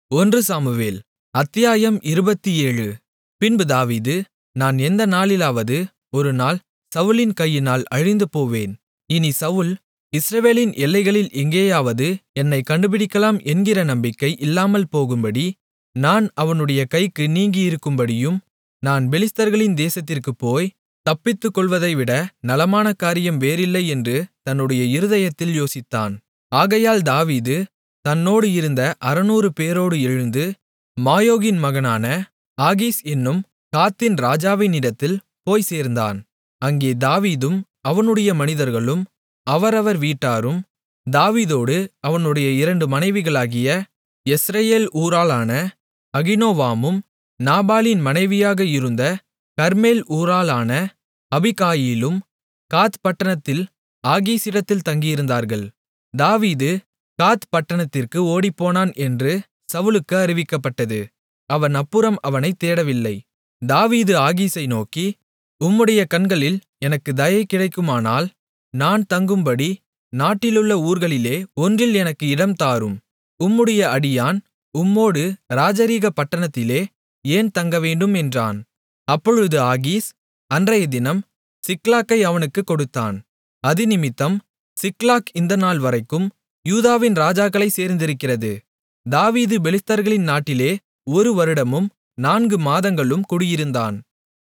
ஒன்று சாமுவேல் அத்தியாயம் இருபத்தேழு பின்பு தாவீது நான் எந்த நாளிலாவது ஒரு நாள் சவுலின் கையினால் அழிந்துபோவேன் இனி சவுல் இஸ்ரவேலின் எல்லைகளில் எங்கேயாவது என்னைக் கண்டுபிடிக்கலாம் என்கிற நம்பிக்கை இல்லாமல் போகும்படி நான் அவனுடைய கைக்கு நீங்கியிருக்கும்படியும் நான் பெலிஸ்தர்களின் தேசத்திற்குப் போய் தப்பித்துக்கொள்வதைவிட நலமான காரியம் வேறில்லை என்று தன்னுடைய இருதயத்தில் யோசித்தான் ஆகையால் தாவீது தன்னோடு இருந்த அறுநூறு பேரோடு எழுந்து மாயோகின் மகனான ஆகீஸ் என்னும் காத்தின் ராஜாவினிடத்தில் போய்ச் சேர்ந்தான் அங்கே தாவீதும் அவனுடைய மனிதர்களும் அவரவர் வீட்டாரும் தாவீதோடு அவனுடைய இரண்டு மனைவிகளாகிய யெஸ்ரயேல் ஊராளான அகினோவாமும் நாபாலின் மனைவியாக இருந்த கர்மேல் ஊராளான அபிகாயிலும் காத் பட்டணத்தில் ஆகீசிடத்தில் தங்கியிருந்தார்கள் தாவீது காத் பட்டணத்திற்கு ஓடிப்போனான் என்று சவுலுக்கு அறிவிக்கப்பட்டது அவன் அப்புறம் அவனைத் தேடவில்லை தாவீது ஆகீசை நோக்கி உம்முடைய கண்களில் எனக்கு தயை கிடைக்குமானால் நான் தங்கும்படி நாட்டிலுள்ள ஊர்களிலே ஒன்றில் எனக்கு இடம் தாரும் உம்முடைய அடியான் உம்மோடு ராஜரீக பட்டணத்திலே ஏன் தங்கவேண்டும் என்றான் அப்பொழுது ஆகீஸ் அன்றையதினம் சிக்லாகை அவனுக்குக் கொடுத்தான் அதினிமித்தம் சிக்லாக் இந்த நாள்வரைக்கும் யூதாவின் ராஜாக்களைச் சேர்ந்திருக்கிறது தாவீது பெலிஸ்தர்களின் நாட்டிலே ஒரு வருடமும் நான்கு மாதங்களும் குடியிருந்தான்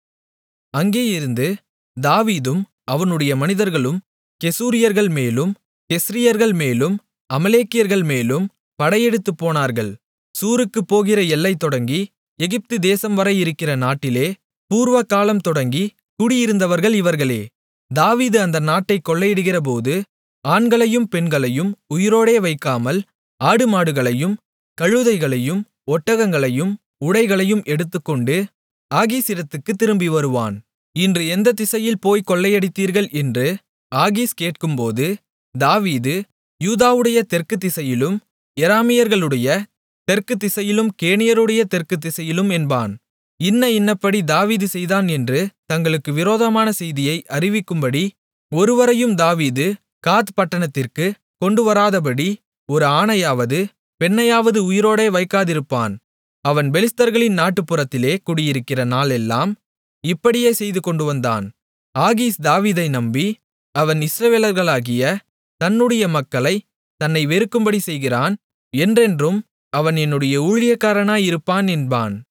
அங்கேயிருந்து தாவீதும் அவனுடைய மனிதர்களும் கெசூரியர்கள் மேலும் கெஸ்ரியர்கள் மேலும் அமலேக்கியர்கள் மேலும் படையெடுத்துப் போனார்கள் சூருக்குப் போகிற எல்லை தொடங்கி எகிப்து தேசம் வரை இருக்கிற நாட்டிலே பூர்வகாலம் தொடங்கி குடியிருந்தவர்கள் இவர்களே தாவீது அந்த நாட்டைக் கொள்ளையிடுகிறபோது ஆண்களையும் பெண்களையும் உயிரோடே வைக்காமல் ஆடுமாடுகளையும் கழுதைகளையும் ஒட்டகங்களையும் உடைகளையும் எடுத்துக்கொண்டு ஆகீசிடத்துக்குத் திரும்பி வருவான் இன்று எந்த திசையில் போய்க் கொள்ளையடித்தீர்கள் என்று ஆகீஸ் கேட்கும்போது தாவீது யூதாவுடைய தெற்கு திசையிலும் யெராமியர்களுடைய தெற்கு திசையிலும் கேனியருடைய தெற்கு திசையிலும் என்பான் இன்ன இன்னபடி தாவீது செய்தான் என்று தங்களுக்கு விரோதமான செய்தியை அறிவிக்கும்படி ஒருவரையும் தாவீது காத் பட்டணத்திற்கு கொண்டுவராதபடி ஒரு ஆணையாவது பெண்ணையாவது உயிரோடே வைக்காதிருப்பான் அவன் பெலிஸ்தர்களின் நாட்டுப்புறத்திலே குடியிருக்கிற நாளெல்லாம் இப்படியே செய்து கொண்டுவந்தான் ஆகீஸ் தாவீதை நம்பி அவன் இஸ்ரவேலர்களாகிய தன்னுடைய மக்களை தன்னை வெறுக்கும்படி செய்கிறான் என்றென்றும் அவன் என்னுடைய ஊழியக்காரனாயிருப்பான் என்பான்